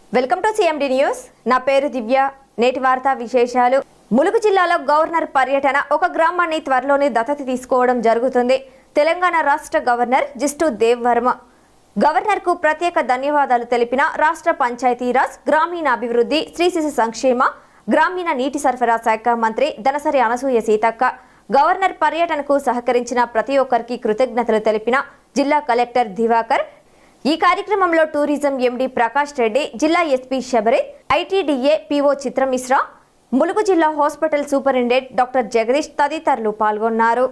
Welcome to CMD news నా పేరు దివ్య నేటి వార్తా విశేషాలు ములుగు జిల్లాలో గవర్నర్ పర్యటన ఒక గ్రామాన్ని త్వరలోనే దత్తత తీసుకోవడం జరుగుతుంది తెలంగాణ రాష్ట్ర గవర్నర్ జిస్టు దేవ్ వర్మ గవర్నర్కు ప్రత్యేక ధన్యవాదాలు తెలిపిన రాష్ట్ర పంచాయతీరాజ్ గ్రామీణాభివృద్ధి శ్రీ శిశు సంక్షేమ గ్రామీణ నీటి సరఫరా శాఖ మంత్రి దనసరి అనసూయ సీతక్క గవర్నర్ పర్యటనకు సహకరించిన ప్రతి ఒక్కరికి కృతజ్ఞతలు తెలిపిన జిల్లా కలెక్టర్ దివాకర్ ఈ కార్యక్రమంలో టూరిజం ఎండి ప్రకాష్ రెడ్డి జిల్లా SP Sabari ITDA PO Chitra Mishra Mulugu జిల్లా హాస్పిటల్ సూపరింటెండెంట్ డాక్టర్ జగదీష్ తదితరులు పాల్గొన్నారు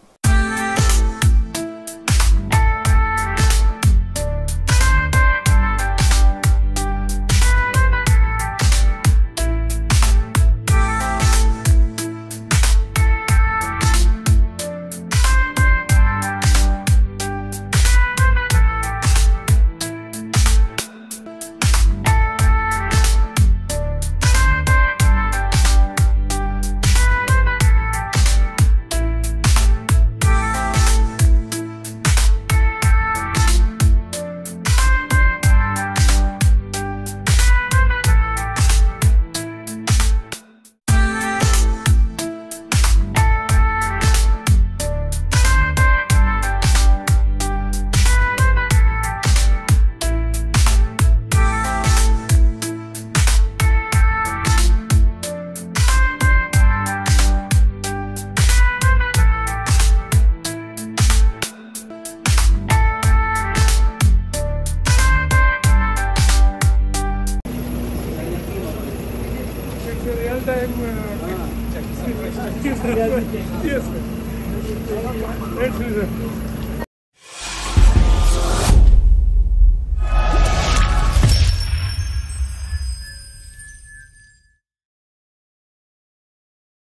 real time uh, check. yes, sir. Yes, sir.